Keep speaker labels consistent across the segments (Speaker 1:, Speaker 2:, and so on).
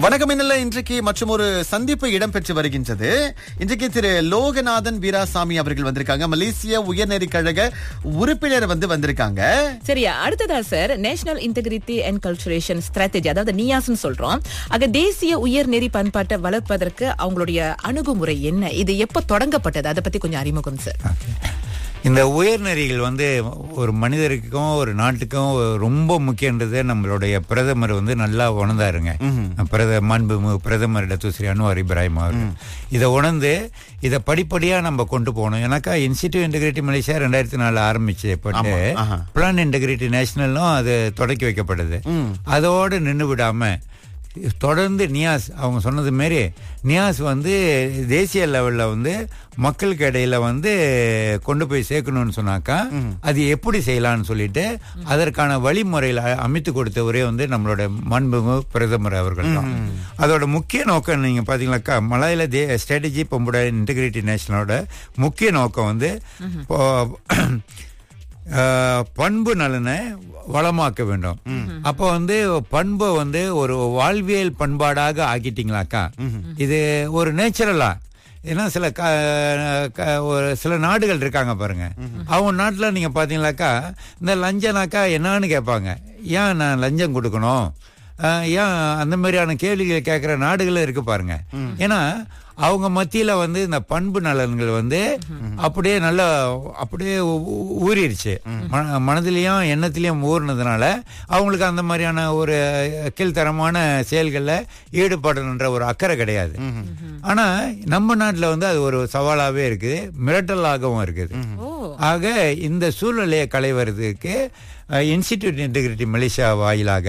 Speaker 1: வணக்கம் என்னல இன்றைக்கு மற்றும் ஒரு சந்திப்பு இடம்பெற்று வருகின்றது இன்றைக்கு திரு லோகநாதன் வீராசாமி அவர்கள் வந்திருக்காங்க மலேசிய உயர்நெறி கழக உறுப்பினர் வந்து வந்திருக்காங்க
Speaker 2: சரியா அடுத்ததா சார் நேஷனல் இன்டெகிரிட்டி அண்ட் கல்ச்சுரேஷன் ஸ்ட்ராட்டஜி அதாவது நியாஸ்னு சொல்றோம் ஆக தேசிய உயர்நெறி பண்பாட்டை வளர்ப்பதற்கு அவங்களுடைய அணுகுமுறை என்ன இது எப்ப தொடங்கப்பட்டது அதை பத்தி கொஞ்சம் அறிமுகம் சார்
Speaker 3: இந்த உயர்நெறிகள் வந்து ஒரு மனிதருக்கும் ஒரு நாட்டுக்கும் ரொம்ப முக்கியன்றது நம்மளுடைய பிரதமர் வந்து நல்லா உணர்ந்தாருங்க பிரத மாண்பு பிரதமர் டத்துஸ்ரீ அன்வார் இப்ராஹிம் அவர்கள் இதை உணர்ந்து இதை படிப்படியா நம்ம கொண்டு போகணும் எனக்கா இன்ஸ்டிடியூட் இன்டெகிரிட்டி மலேசியா ரெண்டாயிரத்தி நாலு ஆரம்பிச்சு பட்டு
Speaker 1: ஆஹா.
Speaker 3: பிளான் இன்டெகிரிட்டி நேஷனலும் அது தொடக்கி வைக்கப்பட்டது அதோடு நின்று விடாம தொடர்ந்து நியாஸ் அவங்க சொன்னது மாரி நியாஸ் வந்து தேசிய லெவல்ல வந்து மக்களுக்கு இடையில வந்து கொண்டு போய் சேர்க்கணும்னு சொன்னாக்கா அது எப்படி செய்யலாம்னு சொல்லிட்டு அதற்கான வழிமுறையில் அ- அமைத்து கொடுத்தவரே வந்து நம்மளோட மாண்புமிகு பிரதமர் அவர்கள் தான் அதோட முக்கிய நோக்கம் நீங்க பாத்தீங்கன்னாக்கா மலையில தே ஸ்ட்ராட்டஜி பொம்புட இன்டெகிரிட்டி நேஷனலோட முக்கிய நோக்கம் வந்து இப்போ ஆஹ், பண்பு நலனை வளமாக்க வேண்டும் அப்போ வந்து பண்பை வந்து ஒரு வாழ்வியல் பண்பாடாக ஆக்கிட்டீங்களாக்கா இது ஒரு நேச்சுரலா ஏன்னா சில க- க- ஒரு சில நாடுகள் இருக்காங்க பாருங்க அவங்க நாட்டுல நீங்க பாத்தீங்களாக்கா இந்த லஞ்சனாக்கா என்னன்னு கேட்பாங்க ஏன் நான் லஞ்சம் கொடுக்கணும் ஆஹ், ஏன் அந்த மாதிரியான கேள்விகளை கேட்கிற நாடுகளும் இருக்கு பாருங்க ஏன்னா அவங்க மத்தியில வந்து இந்த பண்பு நலன்கள் வந்து அப்படியே நல்லா அப்படியே ஊ- ஊ- ஊறிடுச்சு மன- மனதிலையும் எண்ணத்திலையும் ஊறினதுனால அவங்களுக்கு அந்த மாதிரியான ஒரு கீழ்த்தரமான செயல்கள்ல ஈடுபடணுன்ற ஒரு அக்கறை கிடையாது ஆனா நம்ம நாட்டுல வந்து அது ஒரு சவாலாவே இருக்குது மிரட்டலாகவும் இருக்குது
Speaker 2: ஓ
Speaker 3: ஆக இந்த சூழ்நிலையை களைவதற்கு இன்ஸ்டிடியூட் இன்டெகிரிட்டி மலேசியா வாயிலாக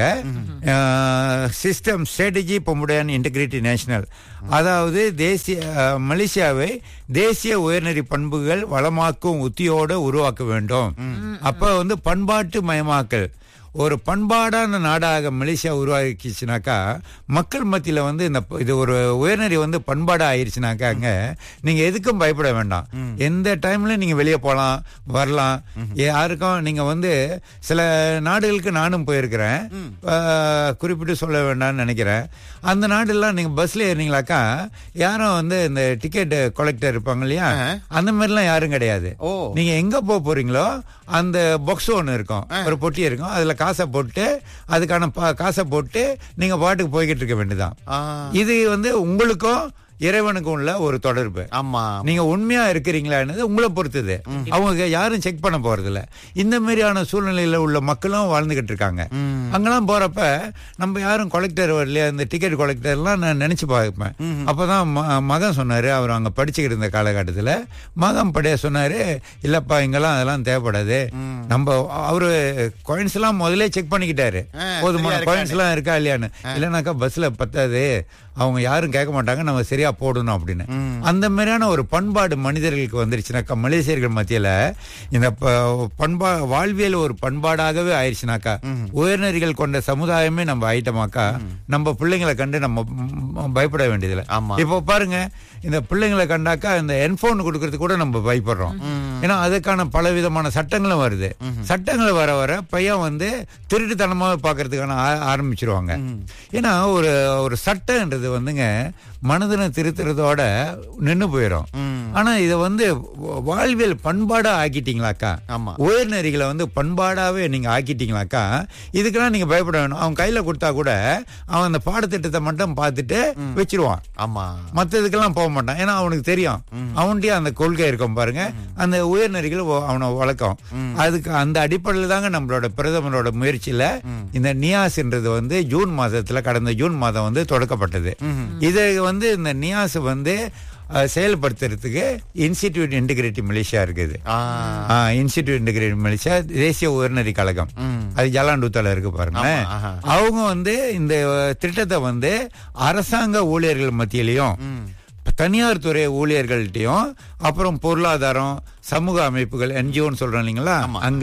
Speaker 3: சிஸ்டம் ஸ்ட்ராட்டஜி பொமுடன் இன்டெகிரிட்டி நேஷனல் அதாவது தேசிய அஹ், மலேசியாவை தேசிய உயர்நெறி பண்புகள் வளமாக்கும் உத்தியோடு உருவாக்க வேண்டும் அப்ப வந்து பண்பாட்டு மயமாக்கல் ஒரு பண்பாடான நாடாக மலேசியா உருவாக்கிச்சுனாக்கா மக்கள் மத்தியில வந்து இந்த ப- இது ஒரு உயர்நெறி வந்து பண்பாடா ஆயிருச்சுனாக்காங்க நீங்க எதுக்கும் பயப்பட வேண்டாம் எந்த டைம்ல நீங்க வெளியே போலாம் வரலாம் யாருக்கும் நீங்க வந்து சில நாடுகளுக்கு நானும் போயிருக்கிறேன் ஆஹ், குறிப்பிட்டு சொல்ல வேண்டாம்னு நினைக்கிறேன் அந்த நாடுலாம் நீங்க பஸ்ல ஏறினீங்களாக்கா யாரும் வந்து இந்த டிக்கெட் கொலெக்டர் இருப்பாங்க இல்லையா அந்த மாதிரிலாம் யாரும் கிடையாது
Speaker 1: ஓ.
Speaker 3: நீங்க எங்க போக போறீங்களோ அந்த பாக்ஸ் ஒன்று இருக்கும் ஒரு பொட்டி இருக்கும் அதுல காசை போட்டு அதுக்கான பா- காசை போட்டு நீங்க பாட்டுக்கு போய்கிட்டு இருக்க வேண்டியதான்
Speaker 1: ஆ,
Speaker 3: இது வந்து உங்களுக்கும் இறைவனுக்கும் உள்ள ஒரு தொடர்பு
Speaker 1: ஆமா
Speaker 3: நீங்க உண்மையா இருக்கிறீங்களான்னு உங்களை பொறுத்தது அவங்க யாரும் செக் பண்ண போறது இல்ல இந்த மாதிரியான சூழ்நிலையில உள்ள மக்களும் வாழ்ந்துகிட்டு இருக்காங்க அங்கெல்லாம் போறப்ப நம்ம யாரும் கொலெக்டர் வரலையா இந்த டிக்கெட் கொலெக்டர்லாம் நான் நினைச்சு பார்ப்பேன் அப்பதான் ம- மகன் சொன்னாரு அவர் அங்க படிச்சுக்கிட்டு இருந்த காலகட்டத்துல மகன் படைய சொன்னாரு இல்லப்பா இங்கெல்லாம் அதெல்லாம் தேவைப்படாது நம்ம அவரு coins எல்லாம் முதல்ல செக் பண்ணிக்கிட்டாரு
Speaker 1: ஆ,
Speaker 3: போதுமான
Speaker 1: சரியா
Speaker 3: coins எல்லாம் இருக்கா இல்லையான்னு இல்லைனாக்கா பஸ்ல பத்தாது அவங்க யாரும் கேட்க மாட்டாங்க நம்ம சரியா போடணும் அப்படின்னு அந்த மாதிரியான ஒரு பண்பாடு மனிதர்களுக்கு வந்துருச்சுனாக்கா மலேசியர்கள் மத்தியில இந்த ப- பண்பா வாழ்வியல் ஒரு பண்பாடாகவே ஆயிடுச்சுனாக்கா உயர்நெறிகள் கொண்ட சமுதாயமே நம்ம ஆயிட்டோமாக்கா நம்ம பிள்ளைங்களை கண்டு நம்ம ம், பயப்பட வேண்டியதில்லை
Speaker 1: ஆமா.
Speaker 3: இப்போ பாருங்க இந்த பிள்ளைங்களை கண்டாக்கா இந்த என்ஃபோன் கொடுக்கறது கூட நம்ம பயப்படுறோம் ஏன்னா அதுக்கான பல விதமான சட்டங்களும் வருது சட்டங்கள் வர வர பையன் வந்து திருட்டுத்தனமாக பார்க்கறதுக்கான ஆ- ஆரம்பிச்சிருவாங்க ஏன்னா ஒரு ஒரு சட்டம்ன்றது வந்துங்க மனதினை திருத்துறதோட நின்னு போயிடும் ஆனா இதை வந்து வா- வாழ்வியல் பண்பாடா ஆக்கிட்டீங்களாக்கா
Speaker 1: ஆமா.
Speaker 3: உயர்நெறிகளை வந்து பண்பாடாவே நீங்க ஆக்கிட்டீங்களாக்கா இதுக்கெல்லாம் நீங்க பயப்பட வேணும் அவன் கையில கொடுத்தா கூட அவன் அந்த பாடத்திட்டத்தை மட்டும் பார்த்துட்டு வச்சிருவான்
Speaker 1: ஆமா
Speaker 3: மத்ததுக்கெல்லாம் போக மாட்டான் ஏன்னா அவனுக்கு தெரியும் அவன்கிட்டயே அந்த கொள்கை இருக்கும் பாருங்க அந்த உயர்நெறிகள் ஒ- அவனை வளர்க்கும் அதுக்கு அந்த அடிப்படையில் தாங்க நம்மளோட பிரதமரோட முயற்சியில இந்த நியாஸ்ன்றது வந்து ஜூன் மாதத்துல கடந்த ஜூன் மாதம் வந்து தொடக்கப்பட்டது இதை வந்து இந்த நியாஸ் வந்து அஹ், செயல்படுத்துறதுக்கு இன்ஸ்டிடியூட் இன்டிகிரேட்டி மலேசியா இருக்குது
Speaker 1: ஆ,
Speaker 3: இன்ஸ்டிடியூட் இன்டிகிரேட் மலேசியா தேசிய உயர்நெறி கழகம் அது ஜலாண்டூத்தால இருக்கு பாருங்க
Speaker 1: ஆமா, ஆஹா.
Speaker 3: அவங்க வந்து இந்த அஹ், திட்டத்தை வந்து அரசாங்க ஊழியர்கள் மத்தியிலையும் தனியார் துறை ஊழியர்கள்ட்டையும் அப்புறம் பொருளாதாரம் சமூக அமைப்புகள் என்ஜிஓன்னு சொல்றோம் இல்லைங்களா அங்க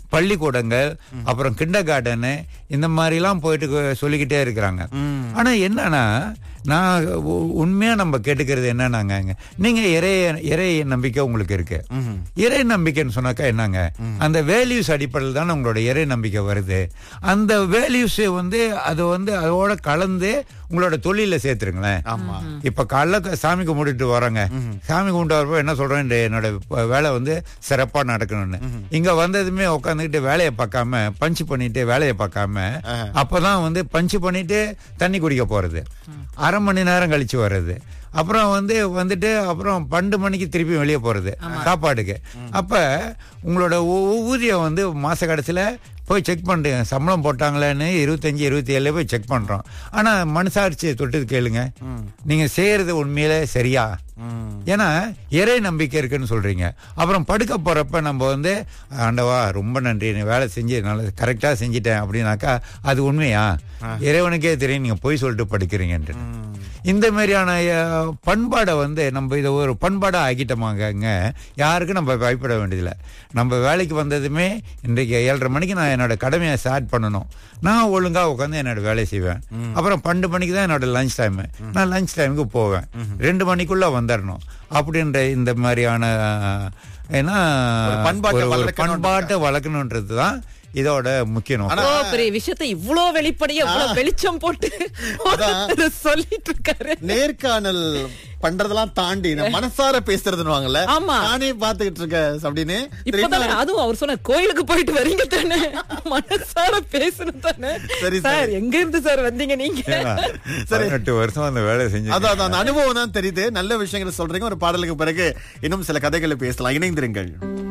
Speaker 3: பள்ளிக்கூடங்கள் அப்புறம் கிண்டர் கார்டனு இந்த மாதிரிலாம் போயிட்டு கொ- சொல்லிக்கிட்டே இருக்கிறாங்க ஆனா என்னன்னா நான் உ- உண்மையா நம்ம கேட்டுக்கிறது என்னன்னாங்க நீங்க இறை இறை நம்பிக்கை உங்களுக்கு இருக்கு இறை நம்பிக்கைன்னு சொன்னாக்கா என்னங்க அந்த வேல்யூஸ் அடிப்படையில் தானே உங்களோட இறை நம்பிக்கை வருது அந்த வேல்யூஸ் வந்து அது வந்து அதோட கலந்து உங்களோட தொழில சேர்த்துருங்களேன்
Speaker 1: ஆமா
Speaker 3: இப்ப காலைல க- சாமி கும்பிட்டுட்டு வரோங்க சாமி கும்பிட்டு வரப்போ என்ன சொல்றேன் இந்த என்னோட ப- வேலை வந்து சிறப்பா நடக்கணும்னு இங்க வந்ததுமே உட்காந்துக்கிட்டு வேலையை பார்க்காம பஞ்சு பண்ணிட்டு வேலையை பார்க்காம அப்பதான் வந்து பஞ்சு பண்ணிட்டு தண்ணி குடிக்க போறது அரை மணி நேரம் கழிச்சு வர்றது அப்புறம் வந்து வந்துட்டு அப்புறம் பன்னெண்டு மணிக்கு திருப்பி வெளியே போறது சாப்பாடுக்கு அப்ப உங்களோட ஊ- ஊதியம் வந்து மாச கடைசியில போய் செக் பண்ணுறேன் சம்பளம் போட்டாங்களேன்னு இருபத்தஞ்சு இருபத்தி ஏழுல போய் செக் பண்றோம் ஆனா மனசாட்சியை தொட்டு கேளுங்க நீங்க செய்யறது உண்மையிலே சரியா ஏன்னா இறை நம்பிக்கை இருக்குன்னு சொல்றீங்க அப்புறம் படுக்க போறப்ப நம்ம வந்து ஆண்டவா ரொம்ப நன்றி நீ வேலை செஞ்சு நல்லா கரெக்டா செஞ்சிட்டேன் அப்படின்னாக்கா அது உண்மையா இறைவனுக்கே தெரியும் நீங்க போய் சொல்லிட்டு படுக்கிறீங்கன்ட்டு இந்த மாதிரியான அஹ், பண்பாடை வந்து நம்ம இதை ஒரு பண்பாடா ஆக்கிட்டோமாங்க யாருக்கும் நம்ம பயப்பட வேண்டியதில்லை நம்ம வேலைக்கு வந்ததுமே இன்றைக்கு ஏழரை மணிக்கு நான் என்னோட கடமையை ஸ்டார்ட் பண்ணணும் நான் ஒழுங்கா உட்காந்து என்னோட வேலையை செய்வேன் அப்புறம் பன்னெண்டு மணிக்கு தான் என்னோட லஞ்ச் டைம் நான் லஞ்ச் டைமுக்கு போவேன் ரெண்டு மணிக்குள்ள வந்துடணும் அப்படின்ற இந்த மாதிரியான அஹ், ஏன்னா
Speaker 1: ஒரு பண்பாட்டை
Speaker 3: ஒரு- ஒரு
Speaker 1: வளர்க்கணுன்ற-
Speaker 3: பண்பாட்டை வளர்க்கணுன்றது தான் இதோட முக்கியம்
Speaker 2: இவ்வளோ பெரிய விஷயத்தை இவ்ளோ வெளிப்படையா இவ்வளவு வெளிச்சம் போட்டு ஒருத்தர் சொல்லிட்டு இருக்காரு
Speaker 1: நேர்காணல் பண்றதெல்லாம் தாண்டி நான் மனசார பேசுறதுன்னு
Speaker 2: ஆமா.
Speaker 1: நானே பாத்துக்கிட்டு இருக்கேன் அப்படின்னு
Speaker 2: இப்பதானே அதுவும் அவர் சொன்ன கோயிலுக்கு போயிட்டு வரீங்க தானே மனசார பேசணும் தானே
Speaker 1: சரி,
Speaker 2: சார்
Speaker 1: சரி.
Speaker 2: எங்க இருந்து சார் வந்தீங்க நீங்க
Speaker 3: ஏன்னா, பதினெட்டு வருஷம் அந்த வேலை செஞ்சு
Speaker 1: அதான் அதான் அந்த அனுபவம் தான் தெரியுது நல்ல விஷயங்களை சொல்றீங்க ஒரு பாடலுக்கு பிறகு இன்னும் சில கதைகளை பேசலாம் இணைந்திருங்கள்